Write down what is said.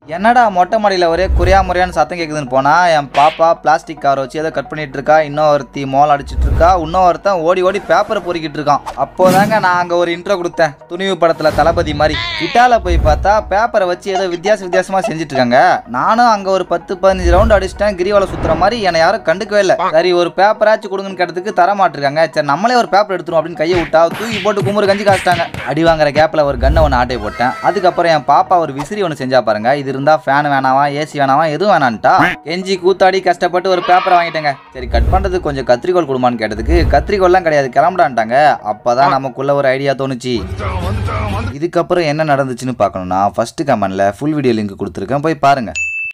என்னடா மொட்டை மாடியில் ஒரே குறையா முறையான்னு சத்தம் கேட்குதுன்னு போனா என் பாப்பா பிளாஸ்டிக் காரை வச்சு ஏதோ கட் பண்ணிட்டு இருக்கா இன்னொருத்தி மோல் அடிச்சிட்டு இருக்கா இன்னொருத்தன் ஓடி ஓடி பேப்பரை பொறுக்கிட்டு இருக்கான் அப்போதாங்க நான் அங்கே ஒரு இன்ட்ரோ கொடுத்தேன் துணிவு படத்தில் தளபதி மாதிரி கிட்டால போய் பார்த்தா பேப்பரை வச்சு ஏதோ வித்தியாச வித்தியாசமாக செஞ்சுட்டு இருக்காங்க நானும் அங்கே ஒரு பத்து பதினஞ்சு ரவுண்ட் அடிச்சிட்டேன் கிரிவலம் சுத்துற மாதிரி என்னை யாரும் கண்டுக்கவே இல்லை சரி ஒரு பேப்பராச்சும் கொடுங்கன்னு கேட்டதுக்கு தர மாட்டிருக்காங்க சரி நம்மளே ஒரு பேப்பர் எடுத்துரும் அப்படின்னு கையை விட்டா தூக்கி போட்டு குமுறு கஞ்சி காய்ச்சிட்டாங்க அடி வாங்குற கேப்பில் ஒரு கன்னை ஒன்று ஆட்டை போட்டேன் அதுக்கப்புறம் என் பாப்பா ஒரு விசிறி ஒன்று செஞ்சா பாருங்க இது இருந்தா ஃபேன் வேணாமா ஏசி வேணாமா எதுவும் வேணான்ட்டா கெஞ்சி கூத்தாடி கஷ்டப்பட்டு ஒரு பேப்பரை வாங்கிட்டேங்க சரி கட் பண்ணுறதுக்கு கொஞ்சம் கத்திரிக்கோல் கொடுமான்னு கேட்டதுக்கு கத்திரிக்கோல்லாம் கிடையாது கிளம்புடான்ட்டாங்க அப்பதான் நமக்குள்ள ஒரு ஐடியா தோணுச்சு இதுக்கப்புறம் என்ன நடந்துச்சுன்னு பார்க்கணும்னா ஃபர்ஸ்ட் கமெண்ட்ல ஃபுல் வீடியோ லிங்க் கொடுத்துருக்கேன் போய் பாருங்க